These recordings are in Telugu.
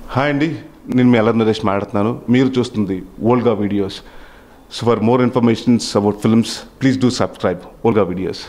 హాయ్ అండి నేను మీ అల్లరి నరేష్ మాట్లాడుతున్నాను మీరు చూస్తుంది Olga videos so for more informations about films please do subscribe Olga videos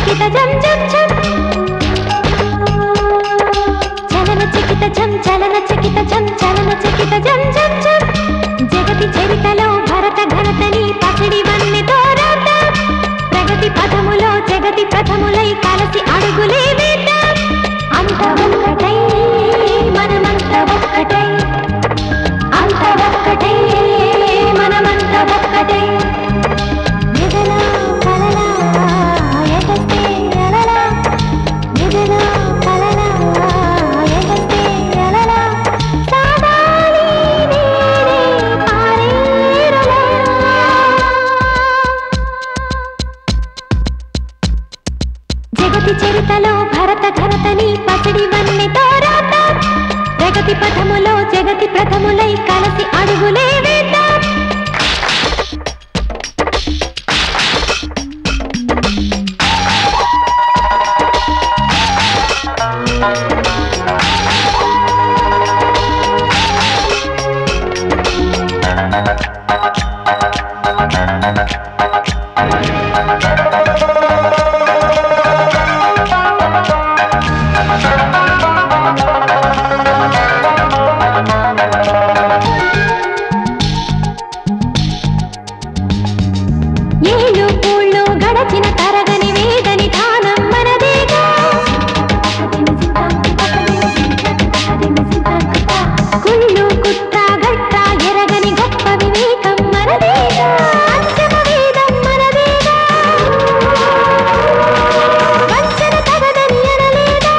చకిత జం జం జం చలన చకిత జం చలన చకిత జం చలన చకిత జం జం జం జగతి చరితలో భరత ఘనతని పసిడి వన్నె తోరాట ప్రగతి పదములో జగతి ప్రథములై కలసి అడుగులే వేద్దాం అంత ఒక్కటై మనమంత ఒక్కటై అంత ఒక్కటై మనమంత ఒక్కటై ఎదలా కలలా ఎగస్తే అలలా ఎదలా కలలా ఎగస్తే అలలా సాగాలి నీరే పారేరులా జగతి చరితలో భరత ఘనతని పసిడి వన్నె తోరాట ప్రగతి పథములో జగతి ప్రథములై కలసి అడుగులే వేద్దాం ఏళ్ళు పూళ్ళు గడచిన తరగని వేదని దానం మనదేగా కుళ్ళు కుట్ర గట్ట ఎరగని గొప్ప వివేకం మనదేగా అంచన వేదం మనదేగా వంచన తగదని అనలేదా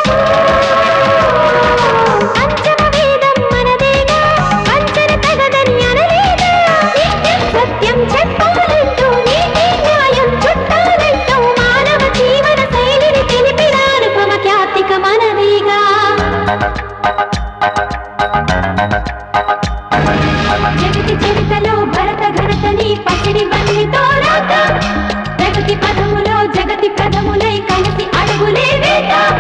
అంచన వేదం మనదేగా వంచన తగదని అనలేదా నిత్యం సత్యం చెప్పాలంటూ నీతి న్యాయం చుట్టాలంటూ మానవ జీవన శైలిని తెలిపిన అనుపమ ఖ్యాతిక మనదేగా జగతి చరితలో భరత ఘనతని పసిడి వల్లి తోరాట ప్రగతి పదములో జగతి ప్రథములై కలిసి అడుగులే వేద్దాం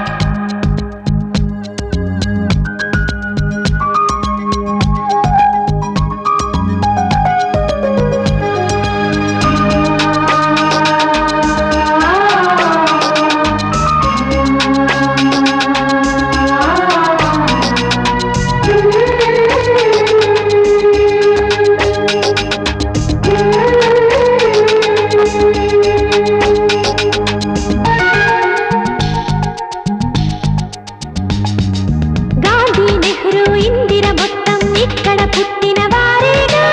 గాంధీ నెహ్రూ ఇందిర మొత్తం ఇక్కడ పుట్టిన వారేగా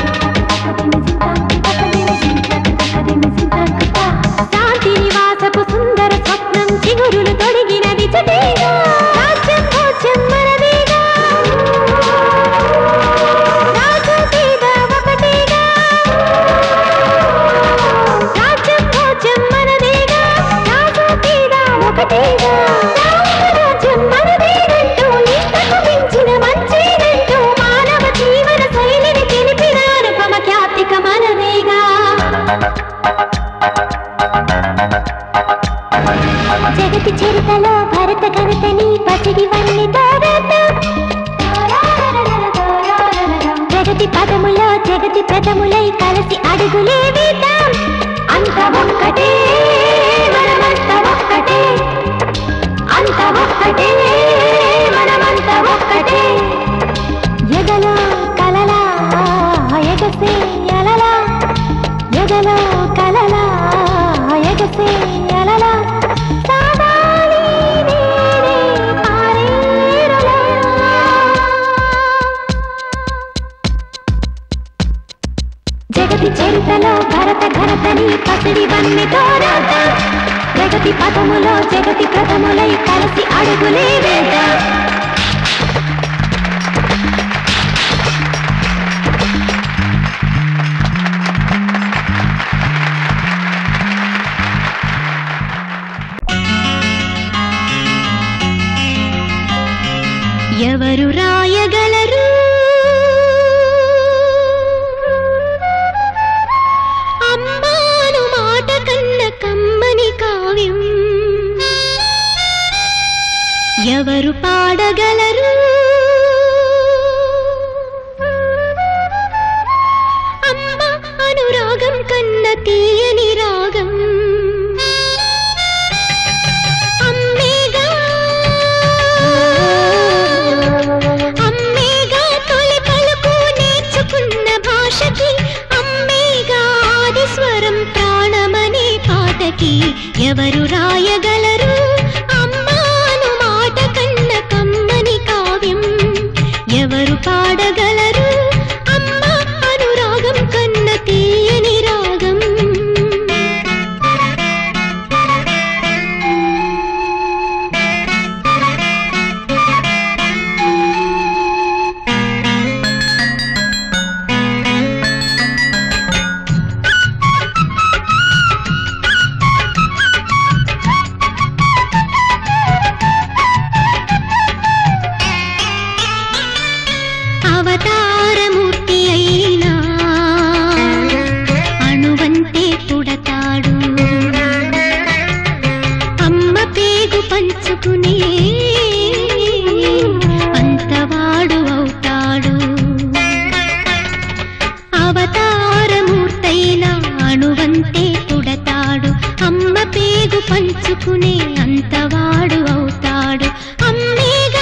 శాంతి నివాసపు సుందర స్వప్నం చిగురులు తొడిగిన విజటేగా రాజ్యం భోజ్యం మనదేగా రాజు పేద ఒకటేగా రాజ్యం భోజ్యం మనదేగా రాజు పేద ఒకటేగా రాజ్యం మనదేనంటూ ఇంతకు మించిన మంచేనంటూ మానవ జీవన శైలిని తెలిపిన అనుపమ ఖ్యాతిక మనదేగా జగతి చరితలో భరత ఘనతని పసిడి వల్లి తోరాట జగతి పదములో జగతి ప్రథములై కలిసి అడుగులే వేద్దాం అంత ఒక్కటే మనమంత ఒక్కటే అంత ఒక్కటే మనమంత ఒక్కటే ఎగలో కలలా ఎగసే అలలా ఎగలో కలలా ఎగసే అలలా సాగాలి నీరే పారేరులా జగతి చరితలో భరత ఘనతని పసిడి వన్నె తోరాట ప్రగతి పదములో జగతి ప్రథములై కలిసి అడుగులే వేద్దాం ఎవరు రాయగలరు అమ్మాను మాట కన్న కమ్మని కావ్యం ఎవరు పాడగలరు అమ్మ అనురాగం కన్న తీయని రాగం పంచుకునే అంతవాడు అవుతాడు అవతారమూర్తైన అణువంతే పుడతాడు అమ్మ పేగు పంచుకునే అంతవాడు అవుతాడు అమ్మేగా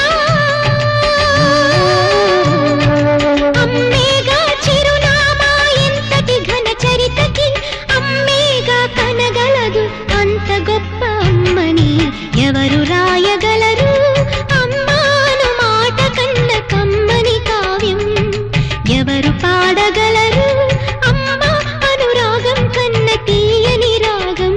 అమ్మేగా చిరునామా ఎంతటి ఘన చరితకి అమ్మేగా కనగలదు అంత గొప్ప అమ్మని ఎవరు రాయగలరు అమ్మాను మాట కన్న కమ్మని కావ్యం ఎవరు పాడగలరు అమ్మ అనురాగం కన్న తీయని రాగం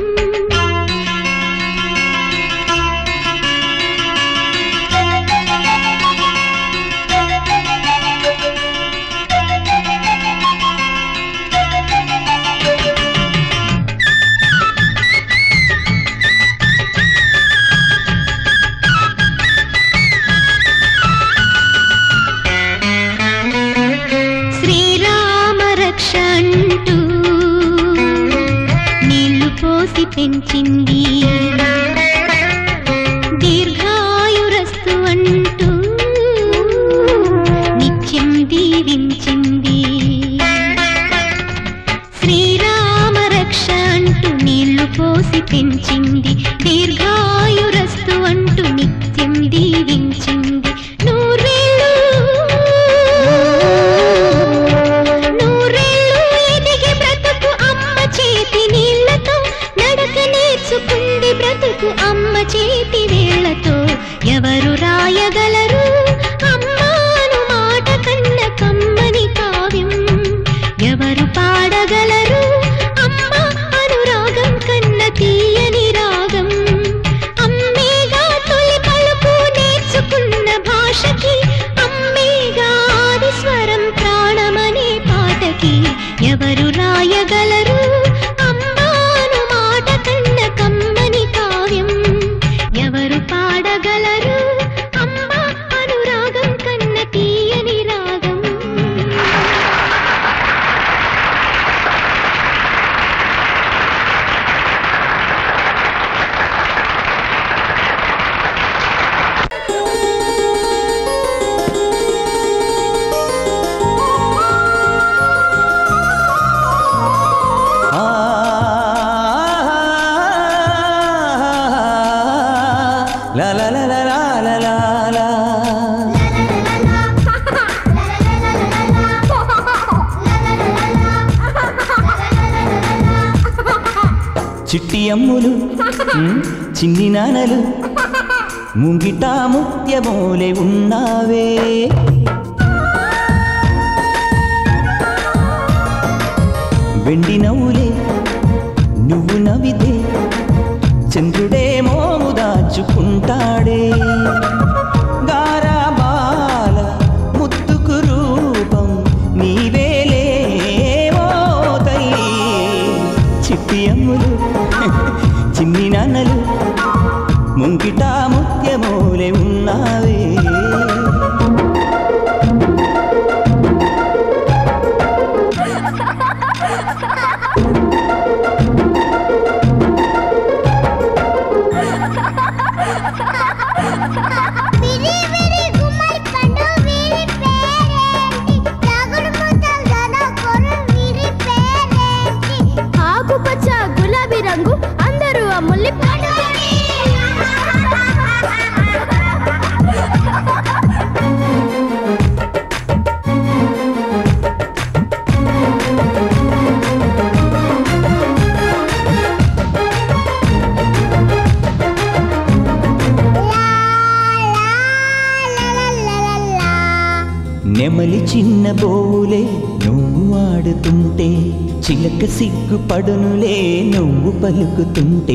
శ్రీరామ రక్ష అంటూ నీళ్లు పోసి పెంచింది దీర్ఘాయురస్తు అంటూ నిత్యం దీవించింది శ్రీరామ రక్ష అంటూ నీళ్లు పోసి పెంచింది దీర్ఘాయురస్తు అంటూ నిత్యం దీవించింది నూరేళ్ళు నూరేళ్ళు ఎదిగి బ్రతుకు అమ్మ చేతి నీళ్లతో నడక నేర్చుకుంది బ్రతుకు అమ్మ చేతి వేళ్లతో ఎవరు రాయగలరు అమ్మాను మాట కన్న కమ్మని కావ్యం ఎవరు పాడగలరు అమ్మ అనురాగం కన్న తీయని రాగం అమ్మేగా తొలి పలుకు నేర్చుకున్న భాషకి అమ్మేగా ఆది స్వరం ప్రాణమనే పాటకి ఎవరు రాయగలరు అమ్మాను మాట కన్న కమ్మని కావ్యం ఎవరు పాడగలరు అమ్మ అనురాగం కన్న తీయని రాగం ఆ లా లా లా లా లా లా లా లా. చిట్టి అమ్ములు ఉమ్, చిన్ని నానలు ముంగిట ముత్యమోలే ఉన్నావే వెండి నవ్వులే నువ్వు నవ్వితే చంద్రుడే మోము దాచుకుంటాడే గారాబాల ముత్తుకు రూపం నీవేలే ఓ తల్లి చిట్టి అమ్ములు చిన్ని నాన్నలు ముంగిట ముత్యమోలే ఉన్నావే విరి విరి గుమ్మడి పండు విరి పేరేంటి రాగుడు ముద్దలు దన కొరు విరి పేరేంటి ఆకుపచ్చ గులాబీ రంగు అందరూ ఆ ముల్లి పండు నెమలి చిన్న బోలే నువ్వు ఆడుతుంటే చిలక సిగ్గు పడునులే నువ్వు పలుకుతుంటే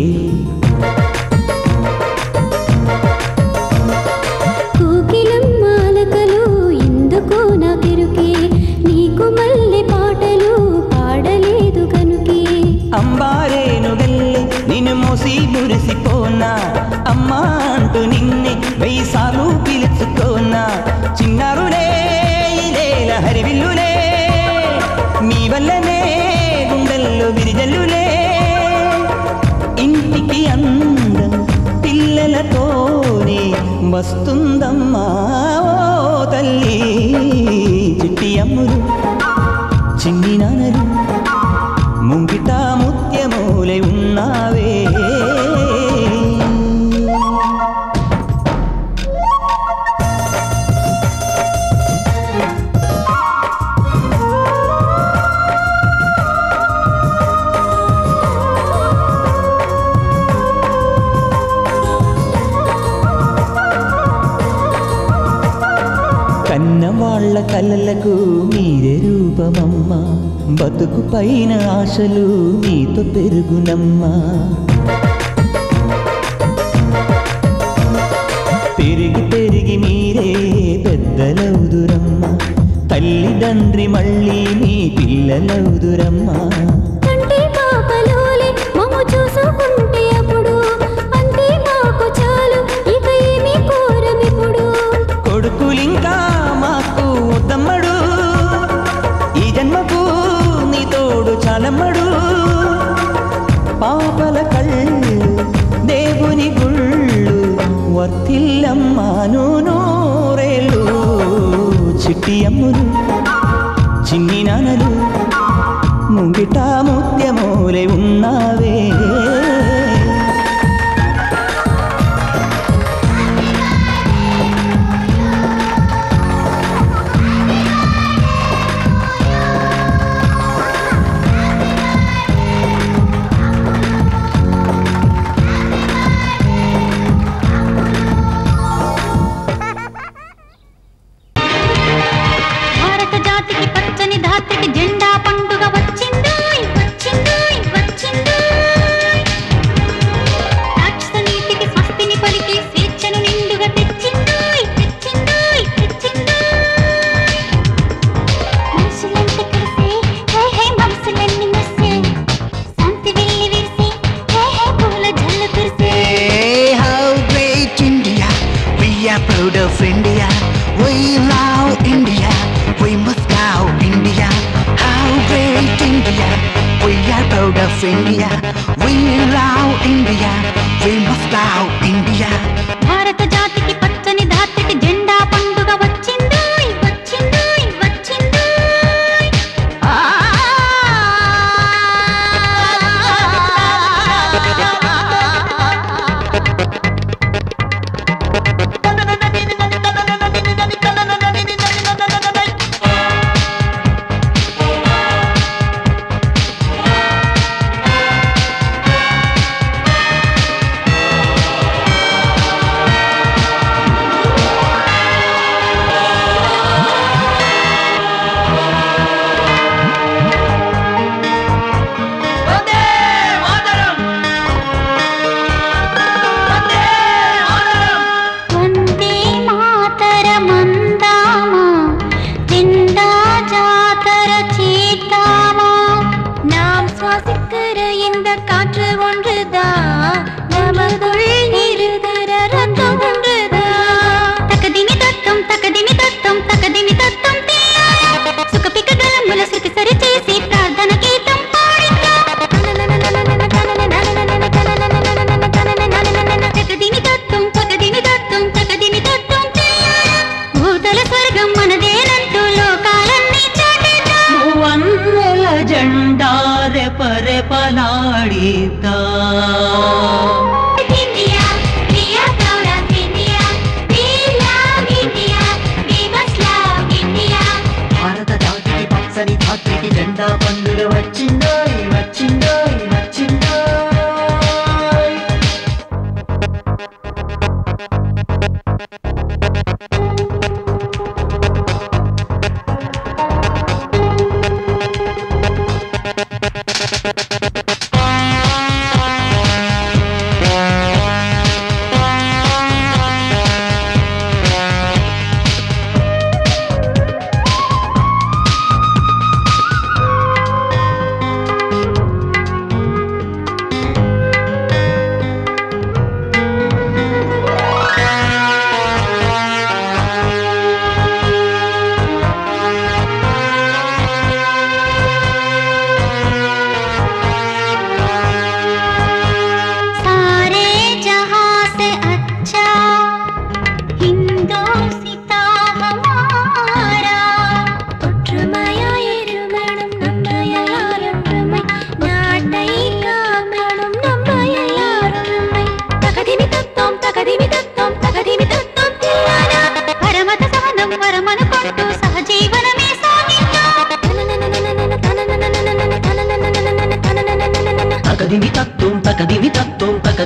కోకిలమ్మాలకలు ఎందుకో నాకెరుకే నీకు మల్లె పాటలు పాడలేదు కనుకే అంబారేను వెళ్ళి నిన్ను మోసి మురిసిపోనా అమ్మా అంటూ నిన్నే వెయ్యి సార్లు పిలుచుకోనా చిన్నారులే ఇలేల హరివిల్లులే మీ వల్లనే గుండెల్లో విరిజల్లులే ఇంటికి అంద వస్తుందమ్మా ఓ తల్లి చిట్టి అమ్ములు చిన్ని నానలు ముంగిట ముత్యమూలే ఉన్నావే కన్నవాళ్ల కలలకు మీరే రూపమమ్మ బతుకు పైన ఆశలు మీతో పెరుగునమ్మా పెరిగి పెరిగి మీరే పెద్దలవుదురమ్మ తల్లిదండ్రి మళ్ళీ మీ పిల్లలవుదురమ్మా కంటి పాపలోలే మమ్ము చూసుకుంటే అప్పుడు అంతే మాకు చాలు ఇక ఏమీ కోరమిప్పుడు కొడుకులింకా మాకు తమ్మడు ఈ జన్మకు నీ తోడు చాలమ్మడు పాపల కళ్ళు దేవుని గుళ్ళు వర్తిల్లమ్మాను నూరేళ్ళు చిట్టి అమ్ములు చిన్ని నానలు ముంగిట ముత్యమూలే ఉన్నావే భారత జాతికి పచ్చని ధాత్రికి జెండా పండుగ వచ్చిందోయ్ వచ్చిందోయ్ వచ్చిందోయ్ రాక్షస నీతికి స్వస్తిని పలికి స్వేచ్ఛను నిండుగా తెచ్చిందోయ్ తెచ్చిందోయ్ తెచ్చిందోయ్ మనుషులంతా కలిసి హే హే మనసులన్నీ మెస్సే శాంతి వెళ్ళి విరిసి హే హే పూల జల్లు కురిసే Hey, how great India! We are proud of India. We love India. We must love India. How great India! We are proud of India. We love India. We must love India. భారత జాతికి పచ్చని ధాత్రికి జెండా పండుగ వచ్చిందోయ్ వచ్చిందోయ్ వచ్చిందోయ్ Hey,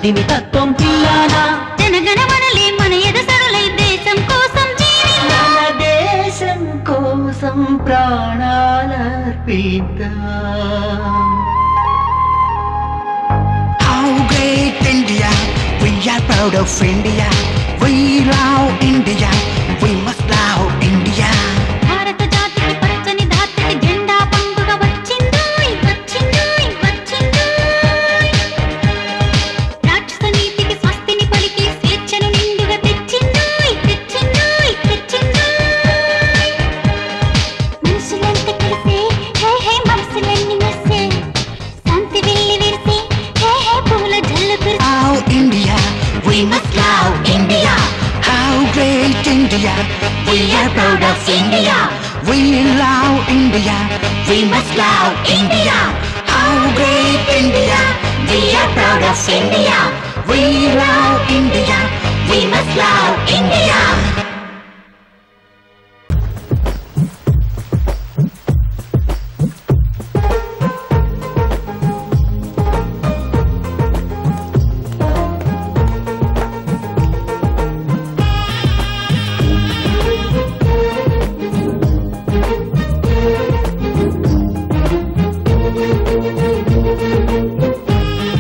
మదిని తత్వం పిల్లానా జనగణమనలే మన ఎదసరులై దేశం కోసం జీవిద్దాం మన దేశం కోసం ప్రాణాలర్పిద్దాం How great India, we are proud of India. We love India, we must love India. భారత జాతికి పచ్చని ధాత్రికి జెండా పండుగ వచ్చిందోయ్ వచ్చిందోయ్ వచ్చిందోయ్ రాక్షస నీతికి స్వస్తిని పలికి స్వేచ్ఛను నిండుగా తెచ్చిందోయ్ తెచ్చిందోయ్ తెచ్చిందోయ్ మనుషులంతా కలిసి హే హే మనసులన్నీ మెస్సే శాంతి వెళ్ళి విరిసి హే హే పూల జల్లు కురిసి How India, we must love India. How great India, we are proud of India. We love India, we must love India. How great India, we are proud of India. We love India, we must love India.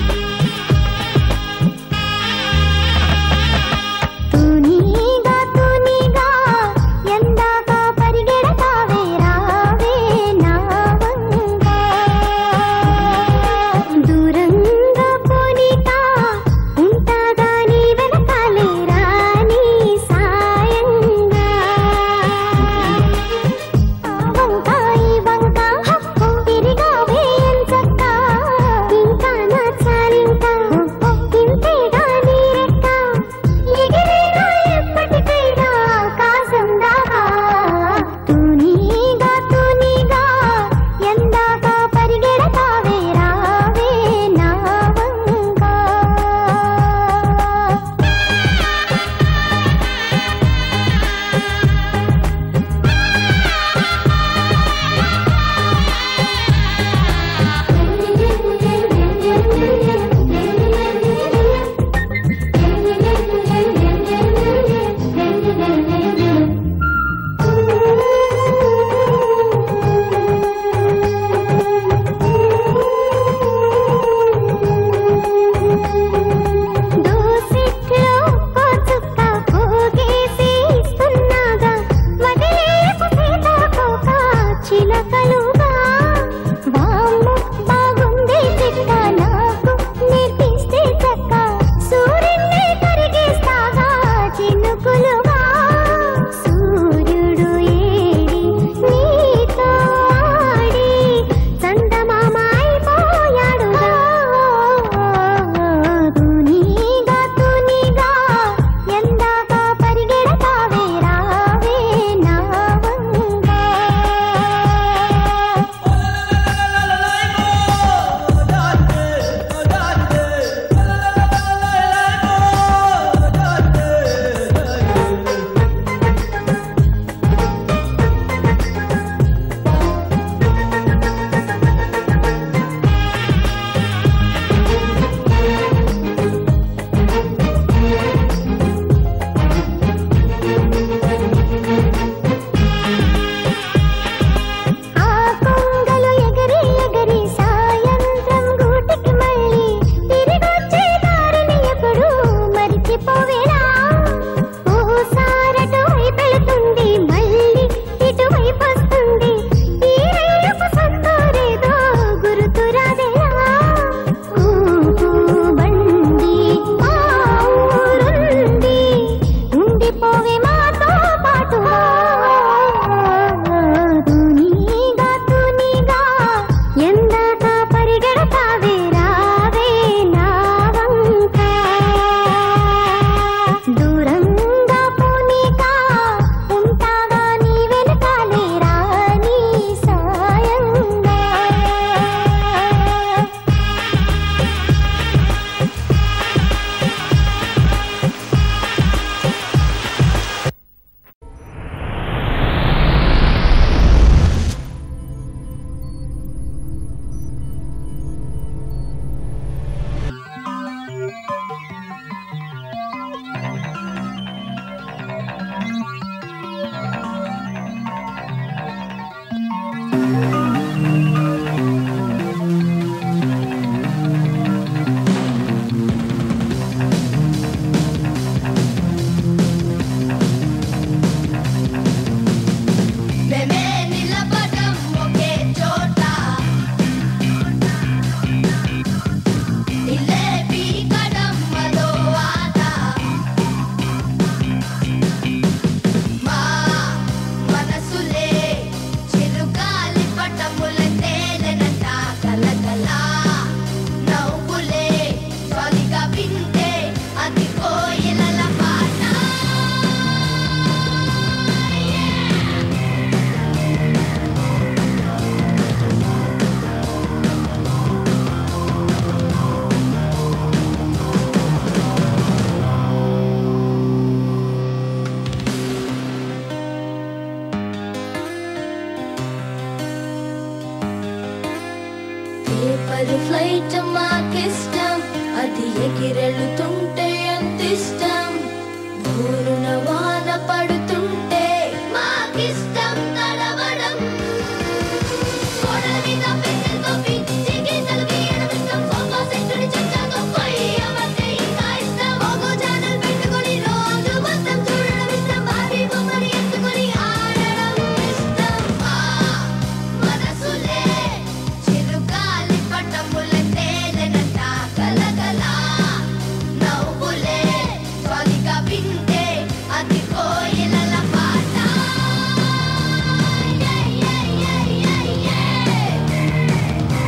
తూనీగా తూ ఎంతిష్టం ఊరున వాన పడుతుంటే మాకిష్టం తడవడం గోడల మీద పెన్సిల్తో పిచ్చి గీతలు గీయడం ఇష్టం సోఫా సెట్టుని చెంచాతో కొయ్యమంటే ఇంకా ఇష్టం ఓగో ఛానల్ పెట్టుకొని రోజు మొత్తం చూడడం ఇష్టం బాబీ బొమ్మని ఎత్తుకొని ఆడడం ఇష్టం ఆ మనసులే చిరుగాలి పట్టముల తేలెనంట కలగల నవ్వులే త్వరగా వింటే అది కోయిలల పాట Yeah, yeah, yeah, yeah, yeah.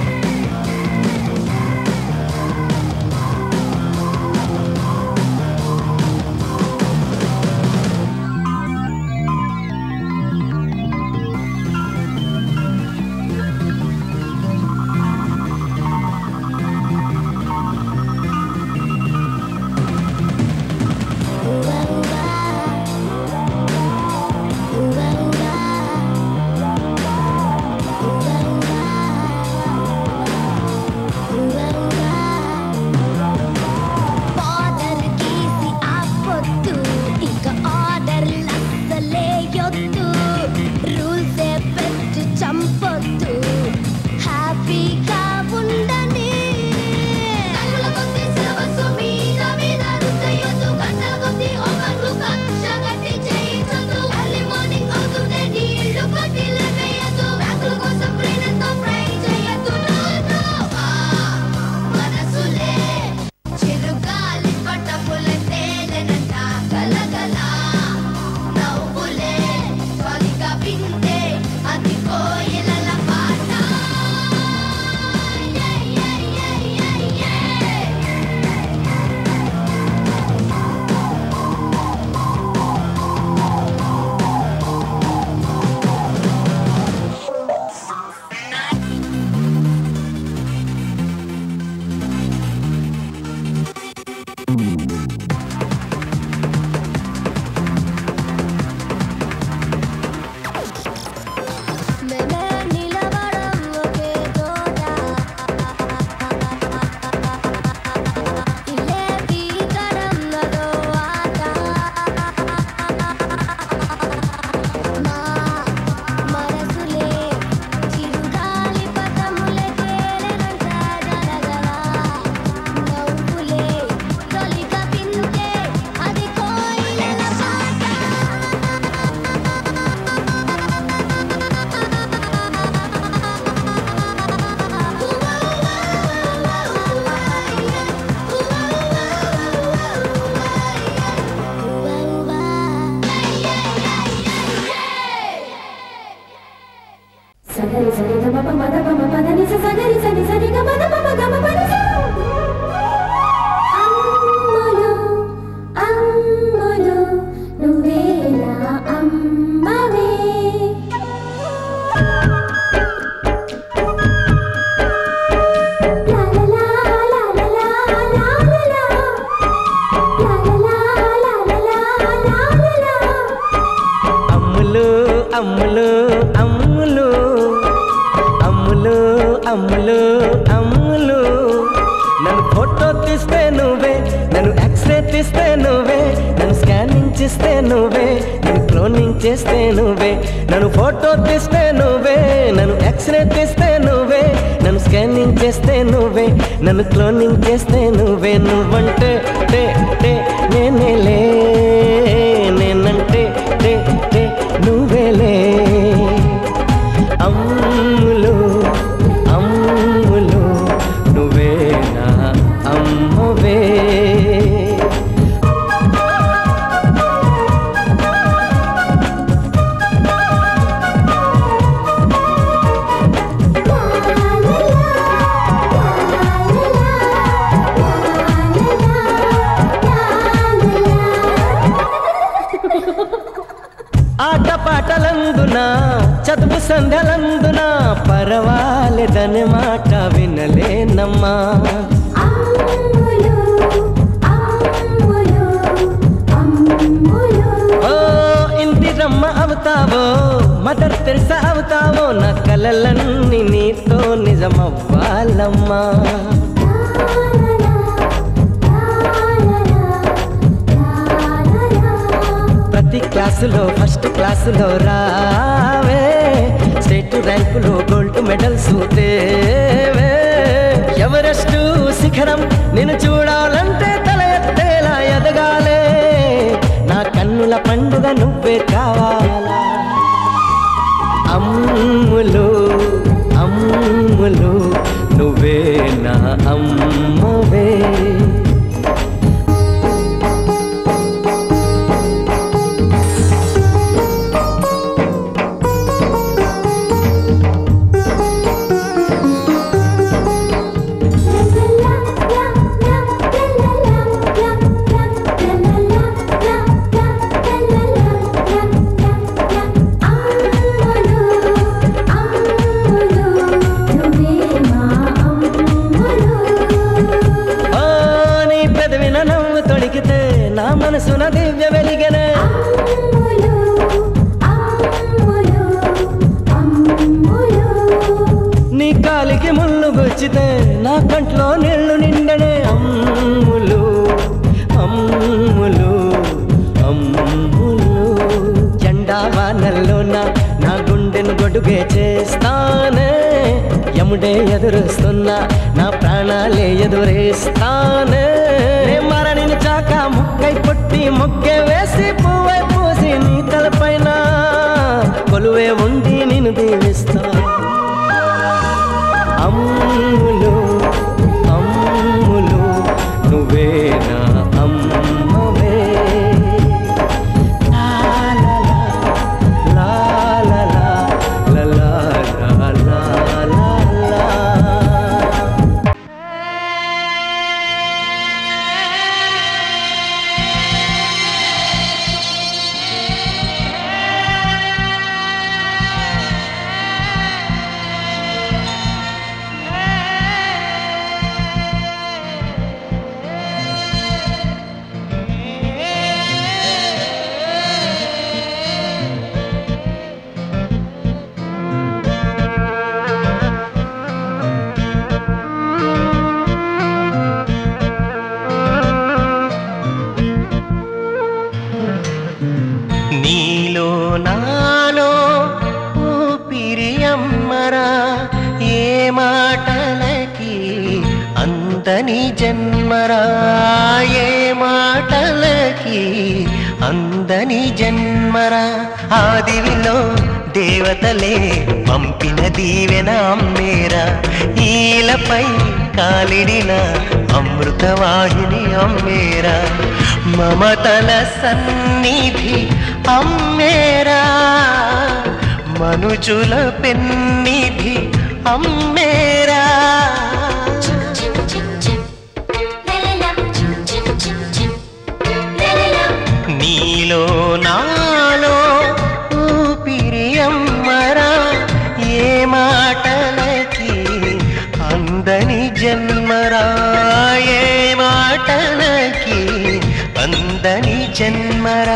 Border గీసి ఆపొద్దు ఇక ఆర్డర్ లస్సలేయొద్దు రూల్సే పెట్టి చంపొద్దు హ్యాపీగా ఉండండి కన్నుల కొద్ది సిలబస్ మీద మీద రుద్దయ్యొద్దు గంటల కొద్ది హోంవర్క్లు కక్ష కట్టి చేయించొద్దు ఎర్లీ మార్నింగ్ అవుతుంటే నీళ్లు కొట్టి లేపేయొద్దు బ్యాంకుల కోసం బ్రెయిన్ ఎంతో ఫ్రై చేయొద్దు నో నో మనసులే చిరుగాలి పట్టపుల తేలెనంట గలగల నవ్వులే త్వరగా వింటే అది కోయిలల పాట Yeah, yeah, yeah, yeah, yeah. మేమే నిలబడం ఒకే చోట ఇల్లే పీకడం అదో ఆట మా మనసులే చిరుగాలి పటములే తేలెనంట గలగల నవ్వులే తొలిగా వింటే అది కోయిలల పాట సగరి సరి గమ ప మద పమ పద ని స సగరి సని సరి గమ ద పమ గమ పద స అమ్మలో అమ్మలో నువ్వే నా అమ్మవే లా లా లా లా లా లా లా లా లా లా లా లా లా లా లా లా అమ్ములు అమ్ములు అమ్ములు అమ్ములు అమ్ములు అమ్ములు నన్ను ఫోటో తీస్తే నువ్వే నన్ను ఎక్స్రే తీస్తే నువ్వే నన్ను స్కానింగ్ చేస్తే నువ్వే నన్ను క్లోనింగ్ చేస్తే నువ్వే నన్ను ఫోటో తీస్తే నువ్వే నన్ను ఎక్స్రే తీస్తే నువ్వే నన్ను స్కానింగ్ చేస్తే నువ్వే నన్ను క్లోనింగ్ చేస్తే నువ్వే నువ్వంటే టే టే నేనేలే నేనంటే టే టే నువ్వేలే అమ్ములు అమ్ములు నువ్వే నా అమ్మవే ఆటపాటలందున చదువు సంధ్యలందున పర్వాలేదనే మాట వినలేనమ్మా అమ్ములు అమ్ములు అమ్ములు ఓ ఇందిరమ్మ అవుతావో మదర్ తెరిసా అవుతావో నా కలలన్నీ నీతో నిజమవ్వాలమ్మా లా లా లా లా క్లాసులో ఫస్ట్ క్లాసులో రావే స్టేట్ ర్యాంకులో గోల్డ్ మెడల్స్ తేవే ఎవరెస్ట్ శిఖరం నేను చూడాలంటే తల ఎత్తేలా ఎదగాలే నా కన్నుల పండుగ నువ్వే కావాలా అమ్ములు అమ్ములు నువ్వే నా అమ్మవే ఓ నీ పెదవిన నవ్వు తొడిగితే నా మనసున దివ్య వెలిగనే నీ కాలికి ముళ్ళు గుచ్చితే నా కంట్లో నీళ్లు నిండనే అమ్ములు అమ్ములు అమ్ములు జెండా వానల్లోన నా గుండెను గొడుగే చేస్తానే యముడే ఎదురుస్తున్నా నా ప్రాణాలే ఎదురేస్తానే నే మరణించాక ముక్కై పుట్టి మొక్కే వేసి పువ్వై పూసి నీ తలపైన కొలువే ఉండి నేను దీవిస్తా అమ్ములు అమ్ములు నువ్వే నా అమ్మవే లా లా లా, లా లా లా, లా లా లా లా లా. నీలో నాలో ఊపిరి అమ్మరా ఏ మాటలకి అంతని జన్మరా ఏ మాటలకి అందని జన్మరా ఆదివిలో దేవతలే పంపిన దీవెన అమ్మేరా ఈలపై కాలిడిన అమృతవాహిని అమ్మేరా మమతల సన్నిధి అమ్మేరా మనుజుల పెన్నిధి అమ్మేరా నీలో నాలో ఊపిరి అమ్మరా ఏ మాటలకి అందని జన్మరా ఏ మాటలకి అందని జన్మరా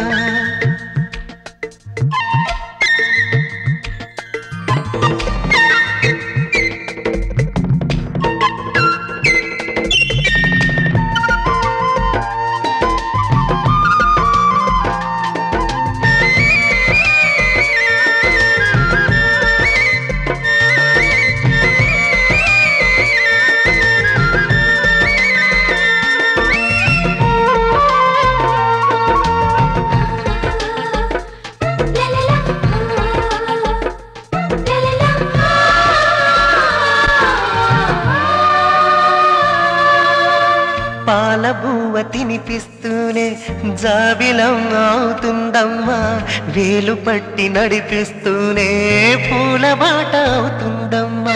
పాల బువ్వ తినిపిస్తూనే జాబిలం అవుతుందమ్మా వేలు పట్టి నడిపిస్తూనే పూల బాట అవుతుందమ్మా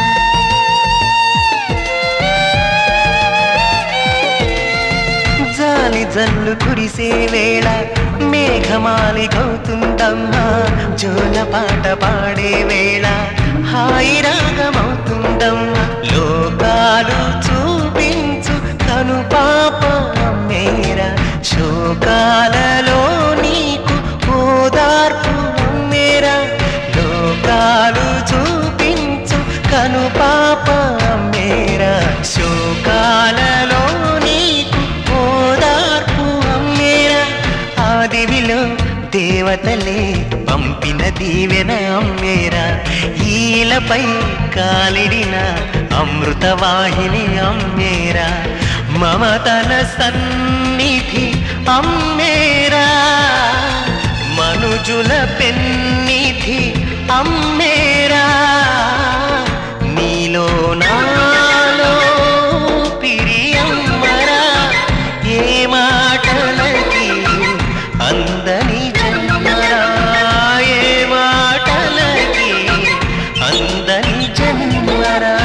జాలి జల్లు కురిసే వేళ మేఘమాలి గౌతుందమ్మా జోల పాట పాడే వేళ హాయి రాగమవుతుందమ్మా లోకాలు చూపించు కను పాప మేరా శోకాలలో నీకు ఓదార్పు మేరా లోకాలు చూపించు కను పాప మేరా శోకాలలో నీకు ఓదార్పు అమ్మేరా ఆదివిలో దేవతలే పంపిన దీవెన అమ్మేరా ఈలపై కాలిడిన అమృతవాహిని అమ్మేరా మమతల సన్నిధి అమ్మేరా మనుజుల పెన్నిధి అమ్మేరా నీలో నాలో పిరియమ్మరా ఏ మాటలకి అందని జన్మరా ఏ మాటలకి అందని జన్మరా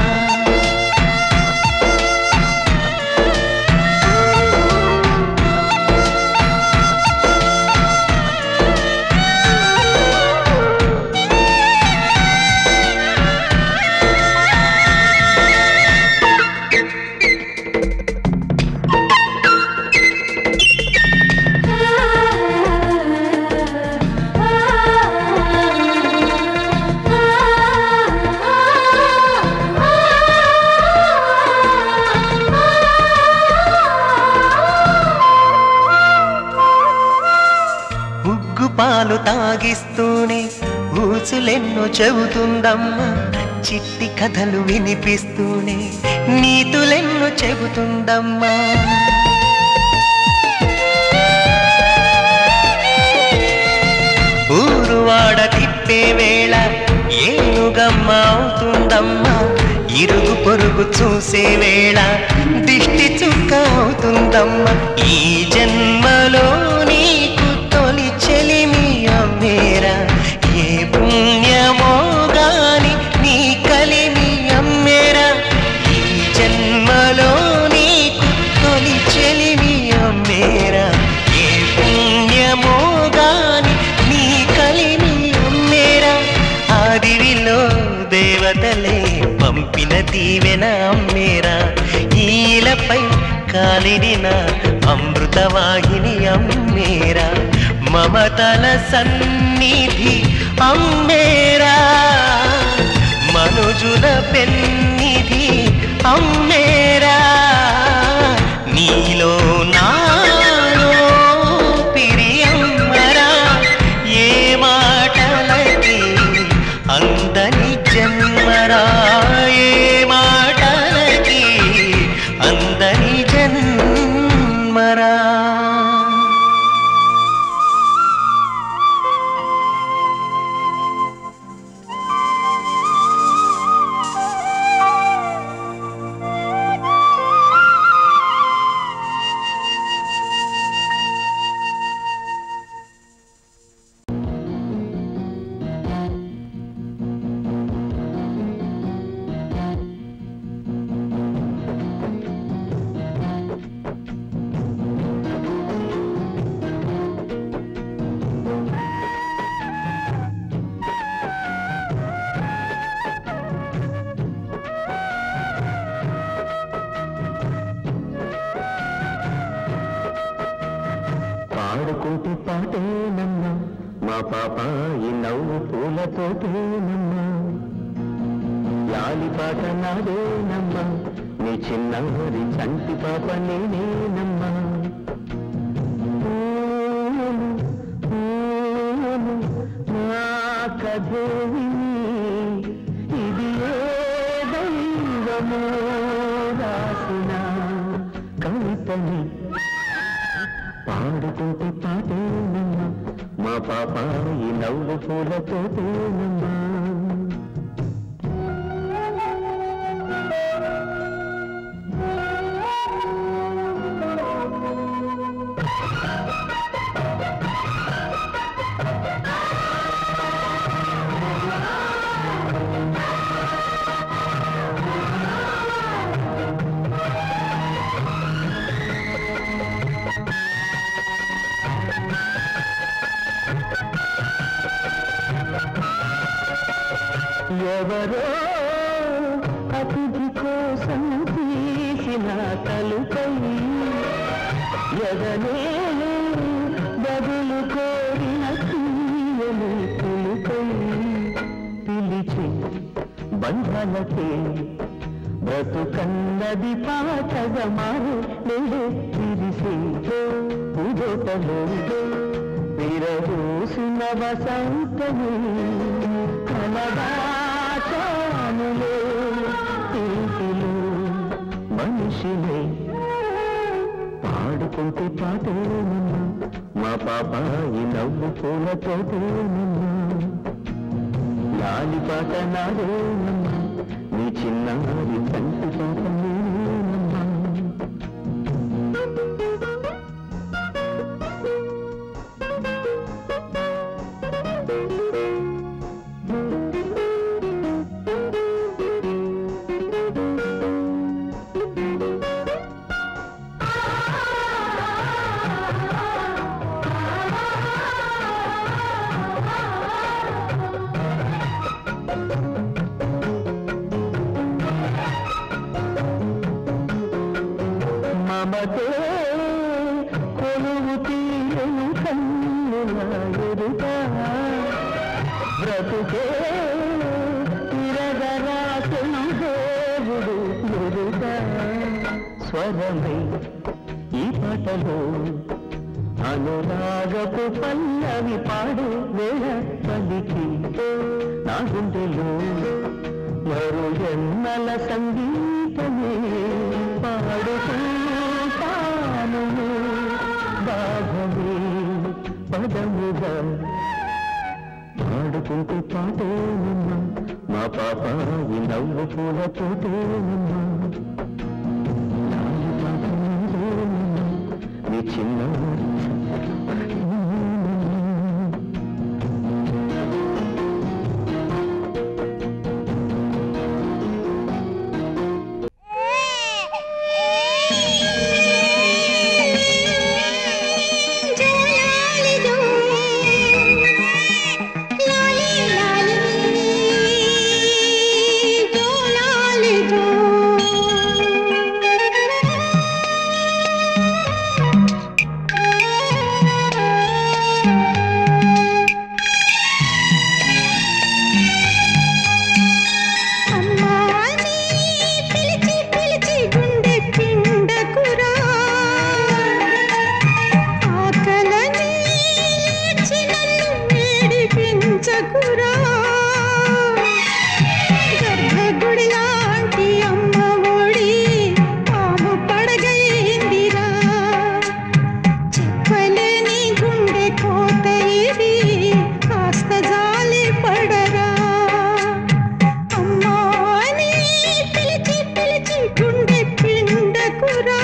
ఉగ్గు పాలు తాగిస్తూనే ఊసులెన్నో చెబుతుందమ్మా చిట్టి కథలు వినిపిస్తూనే నీతులెన్నో చెబుతుందమ్మా ఊరువాడ తిప్పే వేళ ఏనుగమ్మ అవుతుందమ్మా ఇరుగు పొరుగు చూసే వేళ దిష్టి చుక్క అవుతుందమ్మా ఈ జన్మలో నీకు తొలి చెలిమి అమ్మేరా ఏ పుణ్యమో గాని నీ కలిమి అమ్మేరా ఈ జన్మలో నీకు తొలి చెలిమి అమ్మేరా ఏ పుణ్యమో గాని నీ కలిమి అమ్మేరా ఆదివిలో దేవతలే పంపిన దీవెన అమ్మేరా ఈలపై కాలిడిన అమృతవాహిని అమ్మేరా మమతల సన్నిధి అమ్మేరా మనుజుల పెన్నిధి అమ్మేరా నీలో నాలో పిరియమ్మరా ఏ మాటలకి అందని జన్మరా ఏ మాటలకి అందని జన్మరా పాడుకుంటే పాటేనమ్మా మా పాప ఈ నవ్వు పూలతోటేనమ్మా యాలి పాట నాదేనమ్మా నీ చిన్నవారి చంటి పాప నేనేనమ్మా ఊను, ఊను, నా కథేవి ఇది ఏ దైవమో రాసిన కవితని పాడుకుంటే పాటేనమ్మా మా పాప ఈ నవ్వు పూలతోటేనమ్మా ఎవరో అతిథి కోసం తీసిన తలుపై ఎదనే బదులు కోరిన తీయని పిలుపై పిలిచి బంధాలకే బ్రతుకన్నది పాటగా మారు నేడే తిరిసి పూజోటలో విరబూసిన వసంతము కలదాచానులే తీపిలో మనిషినే పాడుకుంటే పాటేనమ్మా మా పాపాయి నవ్వు పూల తోటేనమ్మా లాలి పాట నాదేనమ్మా నీ చిన్నారి కంటి పాట నేనేనమ్మా మమతే కొలువు తీయను కన్నుల ఎదుట బ్రతుకే తిరగరాసను దేవుడు ఎదుట స్వరమై ఈ పాటలో అనురాగపు పల్లవి పాడు వేళ పలికి నా గుండెలో మరు జన్మల సంగీతమే పాడుకుంటాను బాధమే పదముగా పాడుకుంటే పాటేనమ్మా మా పాప ఈ నవ్వు పూల తోటేనమ్మా నాలుగు పాట నీదేనమ్మా, నీ చిన్న జోలాలిదో లాలి లాలి జోలాలిదో అమ్మాని పిలిచి పిలిచి గుండె పిండకురా ఆకలని ఏడ్చి నన్ను ఏడిపించకురా గర్భగుడి లాంటి అమ్మ ఒడి పాము పడగైందిరా చెప్పలేని గుండె కోత ఇది కాస్త జాలి పడరా అమ్మా అని పిలిచి పిలిచి గుండె పిండకురా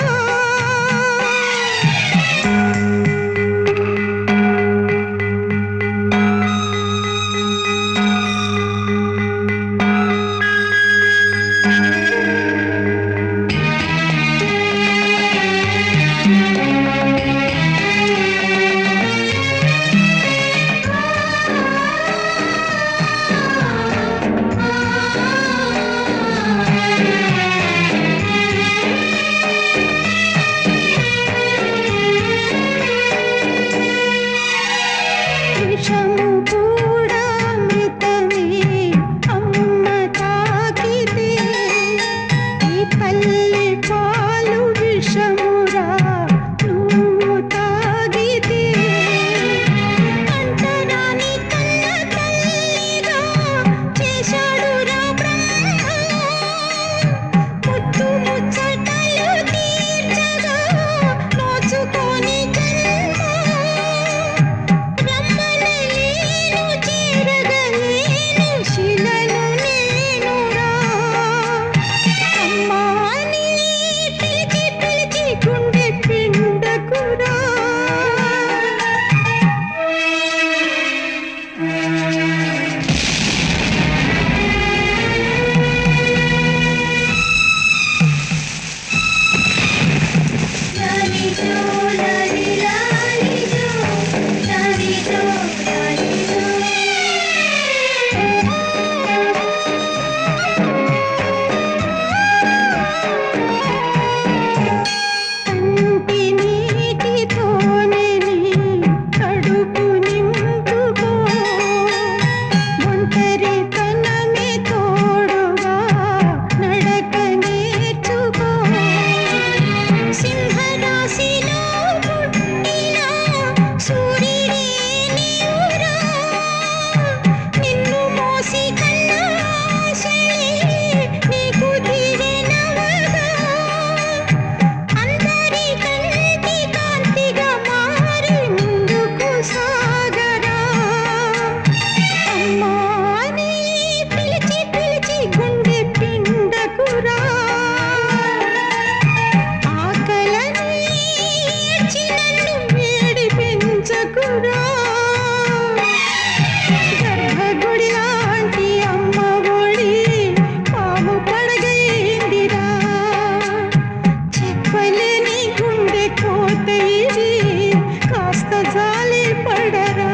బ్రతుకురా గర్భగుడి లాంటి అమ్మ ఒడి పాము పడగైందిరా చెప్పలేని గుండె కోత ఇది కాస్త జాలి పడరా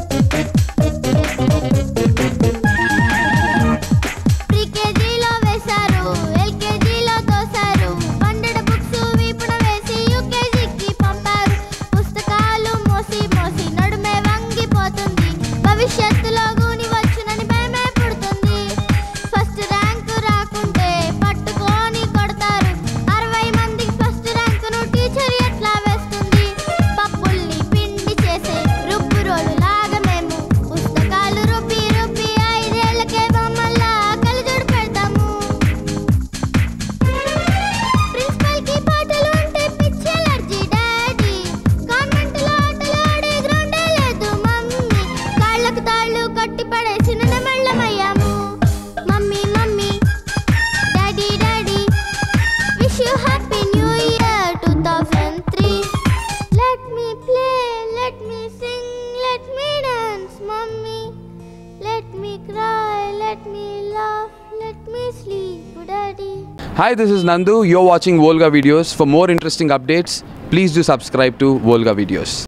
ప్రీకేజీలో వేశారు ఎల్కేజీలో తోశారు బండెడ బుక్స్ వీపున వేసి యూకేజీకి పంపారు పుస్తకాలు మోసి మోసి నడుమే వంగిపోతుంది భవిష్యత్తులో గూని వచ్చునని భయమే పుడుతుంది ఫస్ట్ ర్యాంకు రాకుంటే పట్టుకొని కొడతారు అరవై మందికి ఫస్ట్ ర్యాంకును టీచర్ ఎట్లా వేస్తుంది పప్పుల్ని పిండి చేసే రుబ్బు రోలు లాగా మేము పుస్తకాలు రుబ్బి రుబ్బి ఐదేళ్లకే బొమ్మల్లా కలజోడు పెడతాము ప్రిన్సిపల్ కి పాటలు అంటే పిచ్చి ఎలర్జీ డాడీ కాన్వెంట్ లో ఆటలు ఆడే గ్రౌండే లేదు మమ్మీ కాళ్ళకు తాళ్ళు కట్టి పడేసిన నెమళ్ళమయ్యాము mummy mummy daddy daddy wish you happy new year two thousand three let me play let me sing let me dance mummy let me cry let me laugh let me sleep daddy Hi, this is Nandu. You're watching Volga videos. For more interesting updates, please do subscribe to Volga videos.